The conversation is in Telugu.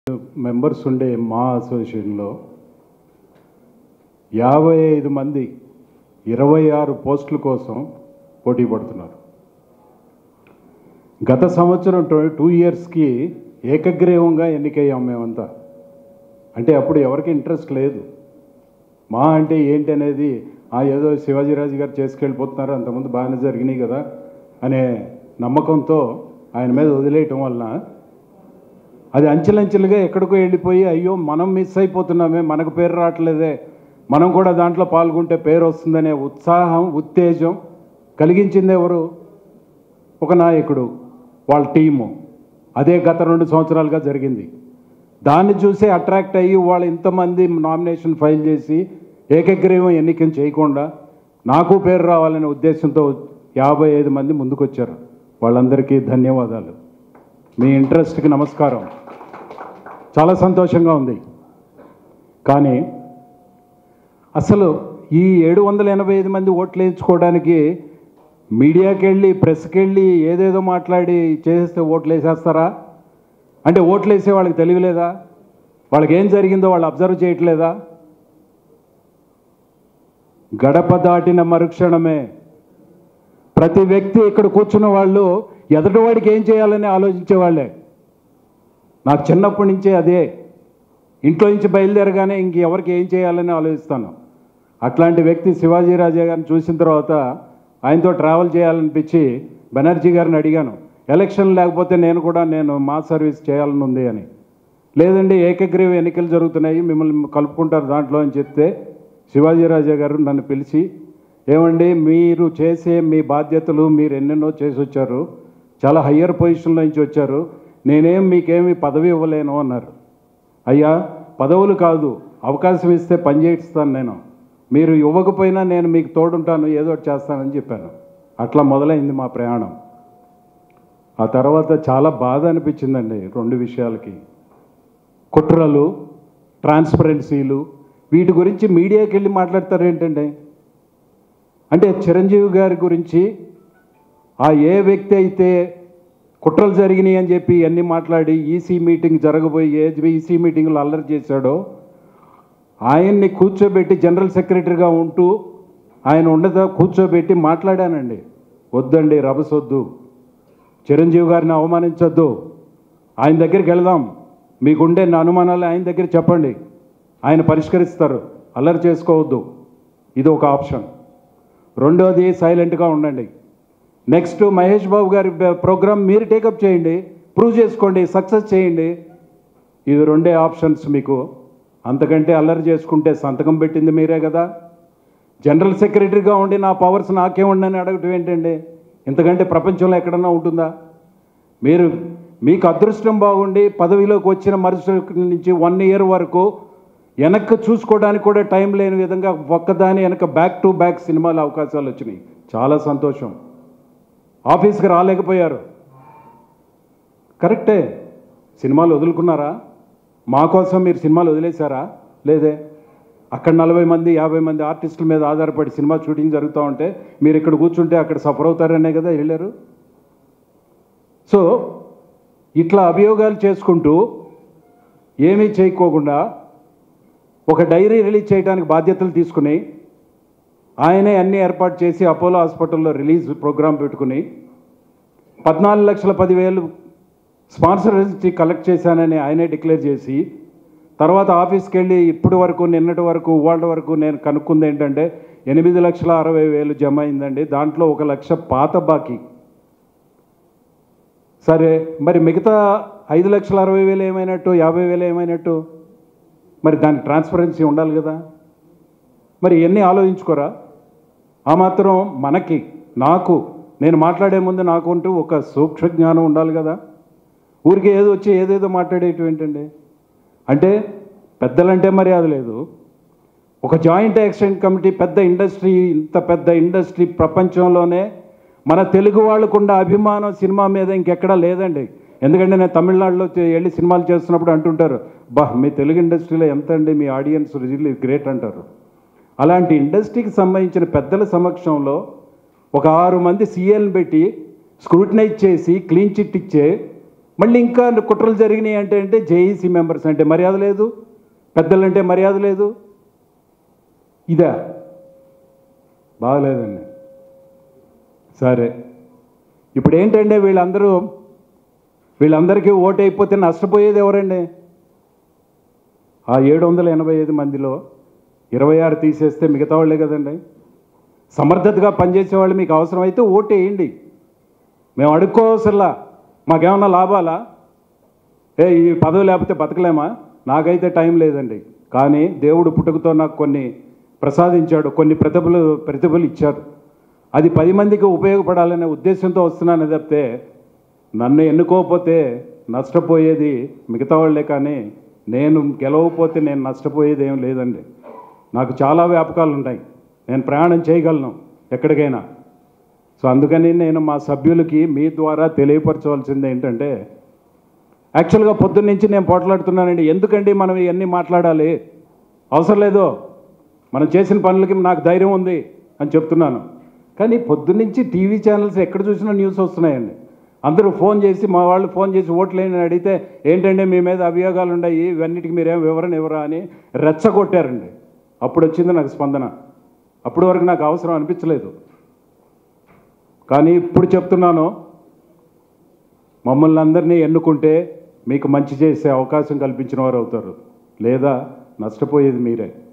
మెంబర్స్ ఉండే మా అసోసియేషన్లో యాభై ఐదు మంది ఇరవై ఆరు పోస్టుల కోసం పోటీ పడుతున్నారు గత సంవత్సరం టూ- టూ ఇయర్స్కి ఏకగ్రీవంగా ఎన్నికయ్యాం మేమంతా అంటే అప్పుడు ఎవరికి ఇంట్రెస్ట్ లేదు మా అంటే ఏంటి అనేది ఆ ఏదో శివాజీరాజు గారు చేసుకెళ్ళిపోతున్నారు అంతకుముందు బాగానే జరిగినాయి కదా అనే నమ్మకంతో ఆయన మీద వదిలేయటం వలన అది అంచెలంచెలుగా ఎక్కడికో వెళ్ళిపోయి అయ్యో మనం మిస్ అయిపోతున్నామే మనకు పేరు రావట్లేదే మనం కూడా దాంట్లో పాల్గొంటే పేరు వస్తుందనే ఉత్సాహం ఉత్తేజం కలిగించింది ఎవరు ఒక నాయకుడు వాళ్ళ టీము అదే గత రెండు సంవత్సరాలుగా జరిగింది దాన్ని చూసి అట్రాక్ట్ అయ్యి వాళ్ళు ఇంతమంది నామినేషన్ ఫైల్ చేసి ఏకగ్రీవం ఎన్నిక చేయకుండా నాకు పేరు రావాలనే ఉద్దేశంతో యాభై ఐదు మంది ముందుకొచ్చారు వాళ్ళందరికీ ధన్యవాదాలు మీ ఇంట్రెస్ట్కి నమస్కారం చాలా సంతోషంగా ఉంది కానీ అసలు ఈ ఏడు వందల ఎనభై ఐదు మంది ఓట్లు వేయించుకోవడానికి మీడియాకి వెళ్ళి ప్రెస్కి వెళ్ళి ఏదేదో మాట్లాడి చేసేస్తే ఓట్లు వేసేస్తారా అంటే ఓట్లు వేసే వాళ్ళకి తెలియలేదా వాళ్ళకి ఏం జరిగిందో వాళ్ళు అబ్జర్వ్ చేయట్లేదా గడప దాటిన మరుక్షణమే ప్రతి వ్యక్తి ఇక్కడ కూర్చున్న వాళ్ళు ఎదుటివాడికి ఏం చేయాలని ఆలోచించే వాళ్ళే నాకు చిన్నప్పటి నుంచే అదే ఇంట్లో నుంచి బయలుదేరగానే ఇంక ఎవరికి ఏం చేయాలని ఆలోచిస్తాను అట్లాంటి వ్యక్తి శివాజీ రాజా గారిని చూసిన తర్వాత ఆయనతో ట్రావెల్ చేయాలనిపించి బెనర్జీ గారిని అడిగాను ఎలక్షన్ లేకపోతే నేను కూడా నేను మా సర్వీస్ చేయాలని ఉంది అని లేదండి ఏకగ్రీవ ఎన్నికలు జరుగుతున్నాయి మిమ్మల్ని కలుపుకుంటారు దాంట్లో అని చెప్తే శివాజీ రాజా గారు నన్ను పిలిచి ఏమండి మీరు చేసే మీ బాధ్యతలు మీరు ఎన్నెన్నో చేసి వచ్చారు చాలా హయ్యర్ పొజిషన్లో నుంచి వచ్చారు నేనేం మీకేమి పదవి ఇవ్వలేను అన్నారు అయ్యా పదవులు కాదు అవకాశం ఇస్తే పని చేయిస్తాను నేను మీరు ఇవ్వకపోయినా నేను మీకు తోడుంటాను ఏదో ఒకటి చేస్తానని చెప్పాను అట్లా మొదలైంది మా ప్రయాణం ఆ తర్వాత చాలా బాధ అనిపించిందండి రెండు విషయాలకి కుట్రలు ట్రాన్స్పరెన్సీలు వీటి గురించి మీడియాకి వెళ్ళి మాట్లాడతారు ఏంటండి అంటే చిరంజీవి గారి గురించి ఆ ఏ వ్యక్తి అయితే కుట్రలు జరిగినాయి అని చెప్పి అన్నీ మాట్లాడి ఈసీ మీటింగ్ జరగబోయి ఏ ఈసీ మీటింగ్లో అల్లరి చేశాడో ఆయన్ని కూర్చోబెట్టి జనరల్ సెక్రటరీగా ఉంటూ ఆయన ఉండదా కూర్చోబెట్టి మాట్లాడానండి వద్దండి రభసొద్దు చిరంజీవి గారిని అవమానించొద్దు ఆయన దగ్గరికి వెళదాం మీకుండే నా అనుమానాలు ఆయన దగ్గర చెప్పండి ఆయన పరిష్కరిస్తారు అల్లరి చేసుకోవద్దు ఇది ఒక ఆప్షన్ రెండోది సైలెంట్గా ఉండండి నెక్స్ట్ మహేష్ బాబు గారి ప్రోగ్రామ్ మీరు టేకప్ చేయండి ప్రూవ్ చేసుకోండి సక్సెస్ చేయండి ఇవి రెండే ఆప్షన్స్ మీకు అంతకంటే అల్లరి చేసుకుంటే సంతకం పెట్టింది మీరే కదా జనరల్ సెక్రటరీగా ఉండి నా పవర్స్ నాకే ఉండని అడగటం ఏంటండి ఇంతకంటే ప్రపంచంలో ఎక్కడన్నా ఉంటుందా మీరు మీకు అదృష్టం బాగుండి పదవిలోకి వచ్చిన మరుసటి నుంచి వన్ ఇయర్ వరకు వెనక్కి చూసుకోవడానికి కూడా టైం లేని విధంగా ఒక్కదాని వెనక బ్యాక్ టు బ్యాక్ సినిమాల అవకాశాలు వచ్చినాయి చాలా సంతోషం ఆఫీస్కి రాలేకపోయారు కరెక్టే సినిమాలు వదులుకున్నారా మా కోసం మీరు సినిమాలు వదిలేశారా లేదే అక్కడ నలభై మంది యాభై మంది ఆర్టిస్టుల మీద ఆధారపడి సినిమా షూటింగ్ జరుగుతూ ఉంటే మీరు ఇక్కడ కూర్చుంటే అక్కడ సఫర్ అవుతారనే కదా వెళ్ళారు సో ఇట్లా అభియోగాలు చేసుకుంటూ ఏమీ చేయకోకుండా ఒక డైరీ రిలీజ్ చేయడానికి బాధ్యతలు తీసుకుని ఆయనే అన్ని ఏర్పాటు చేసి అపోలో హాస్పిటల్లో రిలీజ్ ప్రోగ్రాం పెట్టుకుని పద్నాలుగు లక్షల పదివేలు స్పాన్సర్స్ కలెక్ట్ చేశానని ఆయనే డిక్లేర్ చేసి తర్వాత ఆఫీస్కి వెళ్ళి ఇప్పటి వరకు నిన్నటి వరకు ఇవాళ వరకు నేను కనుక్కుంది ఏంటంటే ఎనిమిది లక్షల అరవై వేలు జమ అయిందండి దాంట్లో ఒక లక్ష పాత బాకీ సరే మరి మిగతా ఐదు లక్షల అరవై వేలు ఏమైనట్టు యాభై వేలు ఏమైనట్టు మరి దానికి ట్రాన్స్పరెన్సీ ఉండాలి కదా మరి ఇవన్నీ ఆలోచించుకోరా ఆ మాత్రం మనకి నాకు నేను మాట్లాడే ముందు నాకు అంటూ ఒక సూక్ష్మ జ్ఞానం ఉండాలి కదా ఊరికి ఏదో వచ్చి ఏదేదో మాట్లాడేటివి ఏంటండి అంటే పెద్దలంటే మర్యాద లేదు ఒక జాయింట్ యాక్షన్ కమిటీ పెద్ద ఇండస్ట్రీ ఇంత పెద్ద ఇండస్ట్రీ ప్రపంచంలోనే మన తెలుగు వాళ్ళకున్న అభిమానం సినిమా మీద ఇంకెక్కడా లేదండి ఎందుకంటే నేను తమిళనాడులో చే- వెళ్ళి సినిమాలు చేస్తున్నప్పుడు అంటుంటారు బా మీ తెలుగు ఇండస్ట్రీలో ఎంత అండి మీ ఆడియన్స్ రిజిల్ గ్రేట్ అంటారు అలాంటి ఇండస్ట్రీకి సంబంధించిన పెద్దల సమక్షంలో ఒక ఆరు మంది సీఎల్ని పెట్టి స్క్రూటినైజ్ చేసి క్లీన్ చిట్ ఇచ్చే మళ్ళీ ఇంకా కుట్రలు జరిగినాయి అంటే అంటే జేఈసీ మెంబర్స్ అంటే మర్యాద లేదు పెద్దలంటే మర్యాద లేదు ఇదా బాగలేదండి సరే ఇప్పుడు ఏంటంటే వీళ్ళందరూ వీళ్ళందరికీ ఓటు అయిపోతే నష్టపోయేది ఎవరండి ఆ ఏడు వందల ఎనభై ఐదు మందిలో ఇరవై ఆరు తీసేస్తే మిగతా వాళ్ళే కదండి సమర్థతగా పనిచేసే వాళ్ళు మీకు అవసరమైతే ఓటు వేయండి మేము అడుక్కోవసరలా మాకేమన్నా లాభాలా ఏ ఈ పదవి లేకపోతే బతకలేమా నాకైతే టైం లేదండి కానీ దేవుడు పుట్టుకతో నాకు కొన్ని ప్రసాదించాడు కొన్ని ప్రతిభలు ప్రతిభలు ఇచ్చారు అది పది మందికి ఉపయోగపడాలనే ఉద్దేశంతో వస్తున్నాను తప్పితే నన్ను ఎన్నుకోకపోతే నష్టపోయేది మిగతా వాళ్ళే కానీ నేను గెలవకపోతే నేను నష్టపోయేది ఏం లేదండి నాకు చాలా వ్యాపకాలు ఉన్నాయి నేను ప్రయాణం చేయగలను ఎక్కడికైనా సో అందుకని నేను మా సభ్యులకి మీ ద్వారా తెలియపరచవలసింది ఏంటంటే యాక్చువల్గా పొద్దున్న నుంచి నేను పోట్లాడుతున్నానండి ఎందుకండి మనం ఇవన్నీ మాట్లాడాలి అవసరం లేదు మనం చేసిన పనులకి నాకు ధైర్యం ఉంది అని చెప్తున్నాను కానీ పొద్దున్నుంచి టీవీ ఛానల్స్ ఎక్కడ చూసినా న్యూస్ వస్తున్నాయండి అందరూ ఫోన్ చేసి మా వాళ్ళు ఫోన్ చేసి ఓట్లేని అడిగితే ఏంటంటే మీ మీద అభియోగాలు ఉన్నాయి ఇవన్నిటికి మీరేం వివరణ ఇవ్వరా అని రెచ్చగొట్టారండి అప్పుడు వచ్చింది నాకు స్పందన అప్పటి వరకు నాకు అవసరం అనిపించలేదు కానీ ఇప్పుడు చెప్తున్నాను మమ్మల్ని అందరినీ ఎన్నుకుంటే మీకు మంచి చేసే అవకాశం కల్పించిన వారు అవుతారు లేదా నష్టపోయేది మీరే